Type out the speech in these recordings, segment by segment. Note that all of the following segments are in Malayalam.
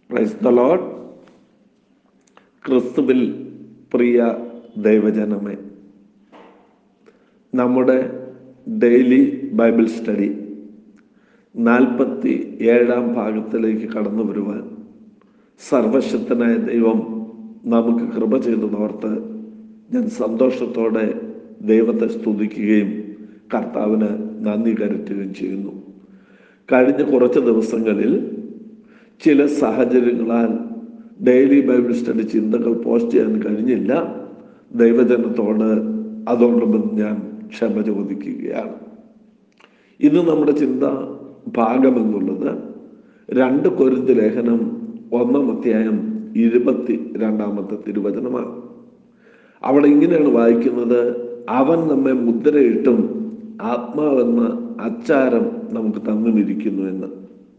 പ്രൈസ് ദ ലോഡ് ക്രിസ്തുവിൽ പ്രിയ ദൈവജനമേ നമ്മുടെ ഡെയിലി ബൈബിൾ സ്റ്റഡി നാൽപ്പത്തി ഏഴാം ഭാഗത്തിലേക്ക് കടന്നു വരുവാൻ സർവശക്തനായ ദൈവം നമുക്ക് കൃപ ചെയ്തതോർത്ത് ഞാൻ സന്തോഷത്തോടെ ദൈവത്തെ സ്തുതിക്കുകയും കർത്താവിന് നന്ദി കരുത്തുകയും ചെയ്യുന്നു കഴിഞ്ഞ കുറച്ച് ദിവസങ്ങളിൽ ചില സാഹചര്യങ്ങളാൽ ഡെയിലി ബൈബിൾ സ്റ്റഡി ചിന്തകൾ പോസ്റ്റ് ചെയ്യാൻ കഴിഞ്ഞില്ല ദൈവജനത്തോട് അതോടൊപ്പം ഞാൻ ക്ഷമ ചോദിക്കുകയാണ് ഇന്ന് നമ്മുടെ ചിന്ത ഭാഗം എന്നുള്ളത് രണ്ട് കൊരിന്ത് ലേഖനം ഒന്നാം അധ്യായം ഇരുപത്തി രണ്ടാമത്തെ തിരുവചനമാണ് അവിടെ ഇങ്ങനെയാണ് വായിക്കുന്നത് അവൻ നമ്മെ മുദ്രയിട്ടും ആത്മാവെന്ന അച്ചാരം നമുക്ക് തന്നുമിരിക്കുന്നു എന്ന്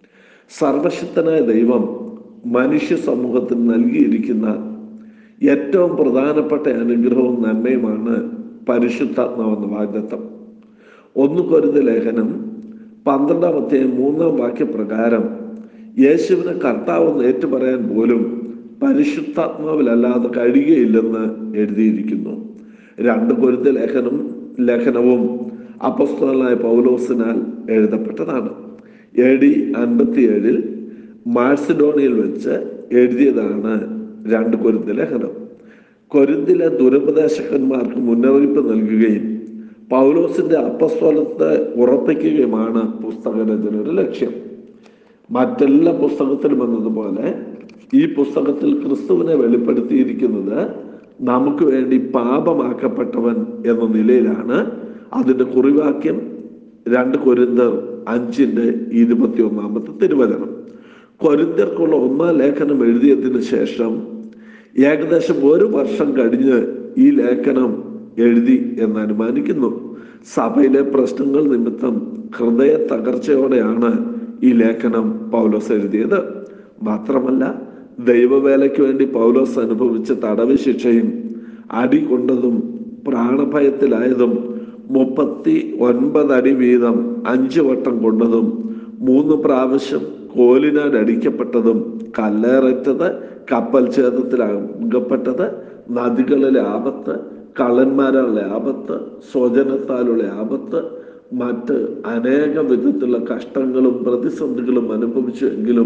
സർവശക്തനായ ദൈവം മനുഷ്യ സമൂഹത്തിന് നൽകിയിരിക്കുന്ന ഏറ്റവും പ്രധാനപ്പെട്ട അനുഗ്രഹവും നന്മയുമാണ് പരിശുദ്ധാത്മാവെന്ന വാഗ്ദത്തം ഒന്ന് കൊരുന്ന ലേഖനം പന്ത്രണ്ടാം അധ്യായം മൂന്നാം വാക്യപ്രകാരം യേശുവിനെ കർത്താവെന്ന് ഏറ്റുപറയാൻ പോലും പരിശുദ്ധാത്മാവിലല്ലാതെ കഴിയുകയില്ലെന്ന് എഴുതിയിരിക്കുന്നു രണ്ട് പൊരുത്ത ലേഖനം ലേഖനവും അപസ്തോലനായ പൗലോസിനാൽ എഴുതപ്പെട്ടതാണ് എ ഡി അൻപത്തിയേഴിൽ മാഴ്സിഡോണിയിൽ വെച്ച് എഴുതിയതാണ് രണ്ട് കൊരുത്ത ലേഖനം കൊരിന്തിലെ ദുരുപദേശകന്മാർക്ക് മുന്നറിയിപ്പ് നൽകുകയും പൗലോസിന്റെ അപ്പസ്തോലത്തെ ഉറപ്പിക്കുകയുമാണ് പുസ്തകരചനയുടെ ലക്ഷ്യം മറ്റെല്ലാ പുസ്തകത്തിലും എന്നതുപോലെ ഈ പുസ്തകത്തിൽ ക്രിസ്തുവിനെ വെളിപ്പെടുത്തിയിരിക്കുന്നത് നമുക്ക് വേണ്ടി പാപമാക്കപ്പെട്ടവൻ എന്ന നിലയിലാണ് അതിന്റെ കുറിവാക്യം രണ്ട് കൊരിന്തർ അഞ്ചിന്റെ ഇരുപത്തി ഒന്നാമത്തെ തിരുവചനം കൊരിന്തർക്കുള്ള ഒന്നാം ലേഖനം എഴുതിയതിന് ശേഷം ഏകദേശം ഒരു വർഷം കഴിഞ്ഞ് ഈ ലേഖനം എഴുതി എന്ന് അനുമാനിക്കുന്നു സഭയിലെ പ്രശ്നങ്ങൾ നിമിത്തം ഹൃദയ തകർച്ചയോടെയാണ് ഈ ലേഖനം പൗലോസ് എഴുതിയത് മാത്രമല്ല ദൈവവേലയ്ക്ക് വേണ്ടി പൗലോസ് അനുഭവിച്ച തടവ് ശിക്ഷയും അടി കൊണ്ടതും പ്രാണഭയത്തിലായതും മുപ്പത്തി ഒൻപത് അടി വീതം അഞ്ചു വട്ടം കൊണ്ടതും മൂന്ന് പ്രാവശ്യം കോലിനാൽ അടിക്കപ്പെട്ടതും കല്ലേററ്റത് കപ്പൽ ഛേദത്തിൽ അകപ്പെട്ടത് നദികളിലെ ആപത്ത് കള്ളന്മാരുടെ ആപത്ത് സ്വജനത്താലുള്ള ആപത്ത് മറ്റ് അനേക വിധത്തിലുള്ള കഷ്ടങ്ങളും പ്രതിസന്ധികളും അനുഭവിച്ചു എങ്കിലും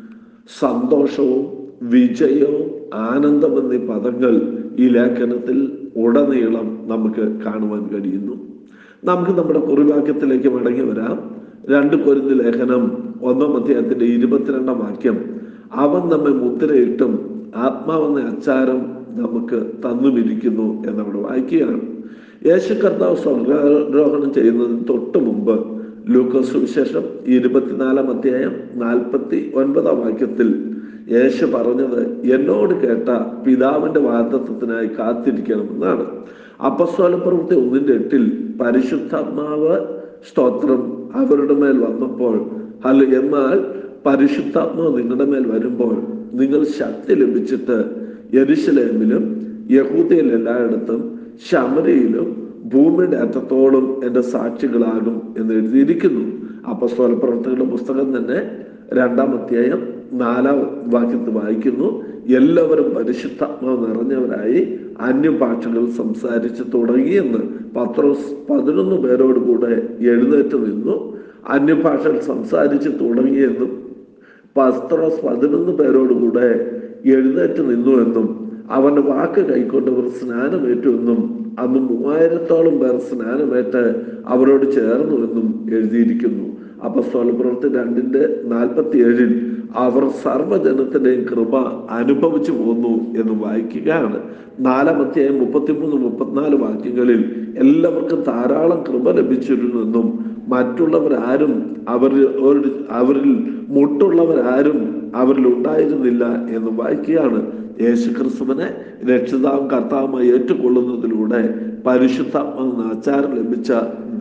സന്തോഷവും വിജയവും ആനന്ദം എന്നീ പദങ്ങൾ ഈ ലേഖനത്തിൽ ഉടനീളം നമുക്ക് കാണുവാൻ കഴിയുന്നു നമുക്ക് നമ്മുടെ കുറിവാക്യത്തിലേക്ക് മടങ്ങി വരാം രണ്ട് കൊരുന്ന് ലേഖനം ഒന്നാം അധ്യായത്തിന്റെ ഇരുപത്തിരണ്ടാം വാക്യം അവൻ നമ്മെ മുദ്രയിട്ടും ആത്മാവെന്ന അച്ചാരം നമുക്ക് തന്നുമിരിക്കുന്നു എന്നവിടെ വായിക്കുകയാണ് യേശു കർത്താവ് സ്വർഗാരോഹണം ചെയ്യുന്നതിന് തൊട്ട് മുമ്പ് ലൂക്കോസ് സുവിശേഷം ഇരുപത്തിനാലാം അധ്യായം നാൽപ്പത്തി ഒൻപതാം വാക്യത്തിൽ യേശു പറഞ്ഞത് എന്നോട് കേട്ട പിതാവിന്റെ വാദത്വത്തിനായി കാത്തിരിക്കണമെന്നാണ് അപ്പസ്വല പ്രവൃത്തി ഒന്നിന്റെ എട്ടിൽ പരിശുദ്ധാത്മാവ് സ്തോത്രം അവരുടെ മേൽ വന്നപ്പോൾ അല്ല എന്നാൽ പരിശുദ്ധാത്മാവ് നിങ്ങളുടെ മേൽ വരുമ്പോൾ നിങ്ങൾ ശക്തി ലഭിച്ചിട്ട് യെരുശലേമിലും യഹൂദയിൽ എല്ലായിടത്തും ശമരയിലും ഭൂമിയുടെ അറ്റത്തോളം എൻ്റെ സാക്ഷികളാകും എന്ന് എഴുതിയിരിക്കുന്നു അപ്പസ്തോല പ്രവർത്തകളുടെ പുസ്തകം തന്നെ രണ്ടാം അധ്യായം നാലാം വാക്യത്ത് വായിക്കുന്നു എല്ലാവരും പരിശുദ്ധാത്മാവ് നിറഞ്ഞവരായി അന്യഭാഷകൾ സംസാരിച്ച് തുടങ്ങിയെന്ന് പത്രോസ് പതിനൊന്ന് പേരോട് കൂടെ എഴുന്നേറ്റ് നിന്നു അന്യഭാഷകൾ സംസാരിച്ച് തുടങ്ങിയെന്നും പത്രോസ് പതിനൊന്ന് പേരോട് കൂടെ എഴുന്നേറ്റ് നിന്നു എന്നും അവന്റെ വാക്ക് കൈക്കൊണ്ടവർ സ്നാനമേറ്റു എന്നും അന്ന് മൂവായിരത്തോളം പേർ സ്നാനമേറ്റ് അവരോട് ചേർന്നു എന്നും എഴുതിയിരിക്കുന്നു അപ്പസ്തോല പ്രവൃത്തി രണ്ടിന്റെ നാൽപ്പത്തി ഏഴിൽ അവർ സർവ്വജനത്തിന്റെയും കൃപ അനുഭവിച്ചു പോന്നു എന്ന് വായിക്കുകയാണ് നാലാം അധ്യായം മുപ്പത്തിമൂന്ന് മുപ്പത്തിനാല് വാക്യങ്ങളിൽ എല്ലാവർക്കും ധാരാളം കൃപ ലഭിച്ചിരുന്നെന്നും മറ്റുള്ളവരാരും അവരിൽ അവരിൽ മുട്ടുള്ളവരാരും അവരിൽ ഉണ്ടായിരുന്നില്ല എന്ന് വായിക്കുകയാണ് യേശു ക്രിസ്തുവിനെ രക്ഷിതാവും കർത്താവുമായി ഏറ്റുകൊള്ളുന്നതിലൂടെ പരിശുദ്ധാത്മാവെന്ന ആചാരം ലഭിച്ച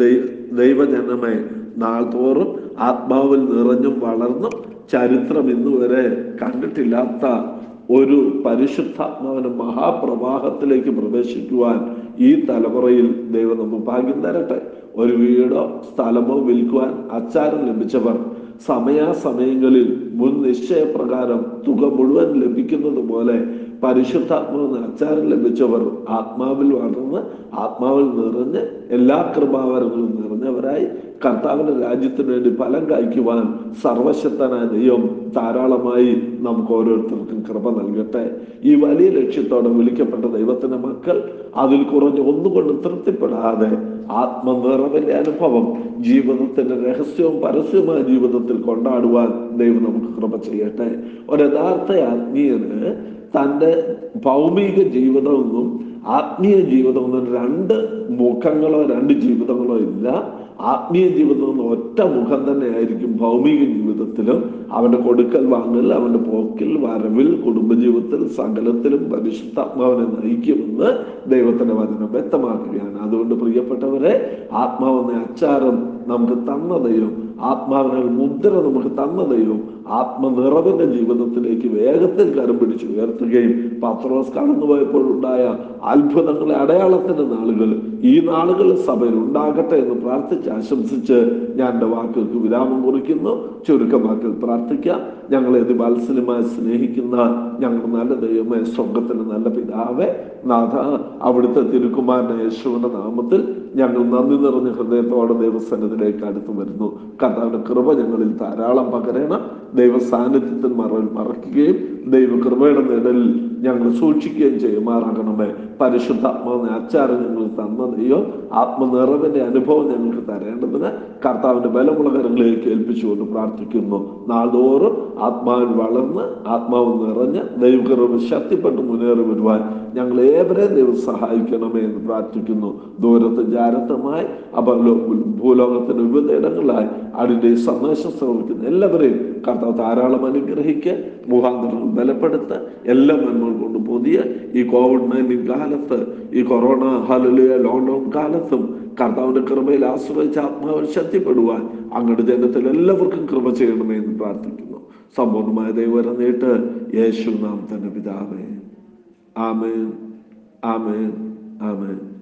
ദൈവജനമെ നാൾതോറും ആത്മാവിൽ നിറഞ്ഞും വളർന്നും ചരിത്രം ഇന്നുവരെ കണ്ടിട്ടില്ലാത്ത ഒരു പരിശുദ്ധാത്മാവിന്റെ മഹാപ്രവാഹത്തിലേക്ക് പ്രവേശിക്കുവാൻ ഈ തലമുറയിൽ ദൈവം നമുക്ക് ഭാഗ്യം തരട്ടെ ഒരു വീടോ സ്ഥലമോ വിൽക്കുവാൻ അച്ചാരം ലഭിച്ചവർ സമയാസമയങ്ങളിൽ മുൻ നിശ്ചയപ്രകാരം തുക മുഴുവൻ ലഭിക്കുന്നത് പോലെ പരിശുദ്ധാത്മാവിന് അച്ചാരം ലഭിച്ചവർ ആത്മാവിൽ വളർന്ന് ആത്മാവിൽ നിറഞ്ഞ് എല്ലാ കൃപാവരങ്ങളും നിറഞ്ഞവരായി കർത്താവിന്റെ രാജ്യത്തിന് വേണ്ടി ഫലം കായ്ക്കുവാൻ സർവശക്തനായ ദൈവം ധാരാളമായി നമുക്ക് ഓരോരുത്തർക്കും കൃപ നൽകട്ടെ ഈ വലിയ ലക്ഷ്യത്തോടെ വിളിക്കപ്പെട്ട ദൈവത്തിന്റെ മക്കൾ അതിൽ കുറഞ്ഞ് ഒന്നുകൊണ്ട് തൃപ്തിപ്പെടാതെ ആത്മനിറവിന്റെ അനുഭവം ജീവിതത്തിന്റെ രഹസ്യവും പരസ്യവുമായ ജീവിതത്തിൽ കൊണ്ടാടുവാൻ ദൈവം നമുക്ക് കൃപ ചെയ്യട്ടെ ഒരു യഥാർത്ഥ ആത്മീയന് തൻ്റെ ഭൗമിക ജീവിതമൊന്നും ആത്മീയ ജീവിതമൊന്നും രണ്ട് മുഖങ്ങളോ രണ്ട് ജീവിതങ്ങളോ ഇല്ല ആത്മീയ ജീവിതം എന്ന ഒറ്റ മുഖം തന്നെ ആയിരിക്കും ഭൗമിക ജീവിതത്തിലും അവന്റെ കൊടുക്കൽ വാങ്ങൽ അവന്റെ പോക്കിൽ വരവിൽ കുടുംബജീവിതത്തിൽ സകലത്തിലും പരിശുദ്ധാത്മാവിനെ നയിക്കുമെന്ന് ദൈവത്തിന്റെ വചനം വ്യക്തമാക്കുകയാണ് അതുകൊണ്ട് പ്രിയപ്പെട്ടവരെ ആത്മാവെന്ന അച്ചാരം നമുക്ക് തന്ന ദൈവം ആത്മാവിനെ മുദ്ര നമുക്ക് തന്ന ദൈവം ആത്മനിറവിന്റെ ജീവിതത്തിലേക്ക് വേഗത്തിൽ കരം പിടിച്ച് ഉയർത്തുകയും പത്രോസ് കടന്നുപോയപ്പോഴുണ്ടായ അത്ഭുതങ്ങളെ അടയാളത്തിന്റെ നാളുകൾ ഈ നാളുകൾ സഭയിൽ ഉണ്ടാകട്ടെ എന്ന് പ്രാർത്ഥിച്ച് ആശംസിച്ച് ഞാൻ എൻ്റെ വാക്കുകൾക്ക് വിരാമം കുറിക്കുന്നു ചുരുക്കമാക്കിൽ പ്രാർത്ഥിക്കാം ഞങ്ങളെ വാത്സല്യമായി സ്നേഹിക്കുന്ന ഞങ്ങളുടെ നല്ല ദൈവമേ സ്വർഗത്തിലെ നല്ല പിതാവേ നാഥ അവിടുത്തെ തിരുക്കുമാരന്റെ യേശുവിന്റെ നാമത്തിൽ ഞങ്ങൾ നന്ദി നിറഞ്ഞ ഹൃദയത്തോടെ ദൈവസന്നിധിയിലേക്ക് അടുത്തു വരുന്നു കർത്താവിന്റെ കൃപ ഞങ്ങളിൽ ധാരാളം പകരണം ദൈവ സാന്നിധ്യത്തിൽ മറവിൽ മറക്കുകയും ദൈവ കൃപയുടെ നിഴലിൽ ഞങ്ങൾ സൂക്ഷിക്കുകയും ചെയ്യുമാറാകണമേ പരിശുദ്ധാത്മാവിനെ അച്ചാരം ഞങ്ങൾ തന്ന ദൈവം ആത്മനിറവിന്റെ അനുഭവം ഞങ്ങൾക്ക് തരേണ്ടതിന് കർത്താവിന്റെ ബലമുള്ള കരങ്ങളിലേക്ക് ഏൽപ്പിച്ചുകൊണ്ട് പ്രാർത്ഥിക്കുന്നു നാൾതോറും ആത്മാവിൽ വളർന്ന് ആത്മാവ് നിറഞ്ഞ് ദൈവകൃപ ശക്തിപ്പെട്ട് മുന്നേറി വരുവാൻ ഞങ്ങൾ ഏവരെയും ദൈവം സഹായിക്കണമേ എന്ന് പ്രാർത്ഥിക്കുന്നു ദൂരത്ത് ജാരത്തമായി അപരലോ ഭൂലോകത്തിന്റെ വിവിധയിടങ്ങളിലായി അതിന്റെ ഈ സന്ദേശം ശ്രമിക്കുന്ന എല്ലാവരെയും കർത്താവ് ധാരാളം അനുഗ്രഹിക്കുക മുഖാന്തരങ്ങൾ ബലപ്പെടുത്തുക എല്ലാ നന്മകൾ കൊണ്ട് പുതിയ ഈ കോവിഡ് നയൻറ്റീൻ കാലത്ത് ഈ കൊറോണ ഹലലിയ ലോക്ക്ഡൌൺ കാലത്തും കർത്താവിന്റെ കൃപയിൽ ആശ്രയിച്ച് ആത്മാവിൽ ശക്തിപ്പെടുവാൻ അങ്ങയുടെ ജനത്തിൽ എല്ലാവർക്കും കൃപ ചെയ്യണമേ എന്ന് പ്രാർത്ഥിക്കുന്നു സമ്പൂർണ്ണമായ ദൈവം നീട്ട് യേശു നാം തന്നെ പിതാവേ ആമേൻ ആമേൻ ആമേൻ